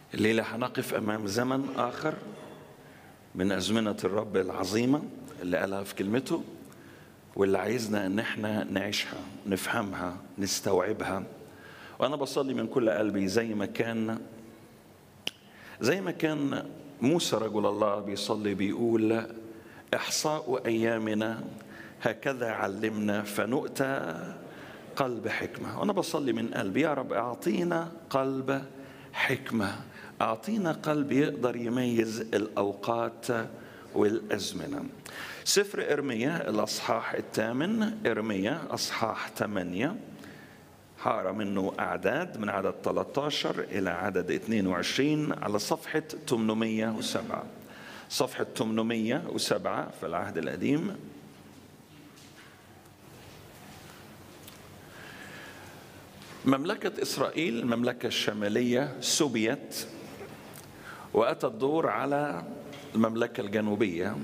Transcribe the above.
الليلة هنقف أمام زمن آخر من أزمنة الرب العظيمة اللي قالها في كلمته واللي عايزنا إن احنا نعيشها نفهمها نستوعبها وأنا بصلي من كل قلبي زي ما كان زي ما كان موسى رجل الله بيصلي بيقول إحصاء أيامنا هكذا علمنا فنؤتى قلب حكمة وأنا بصلي من قلبي يا رب أعطينا قلب حكمة أعطينا قلب يقدر يميز الأوقات والأزمنة سفر إرميا الأصحاح الثامن إرميا أصحاح ثمانية هقرا منه أعداد من عدد 13 إلى عدد 22 على صفحة 807 صفحة 807 في العهد القديم مملكة إسرائيل المملكة الشمالية سبيت وأتى الدور على المملكة الجنوبية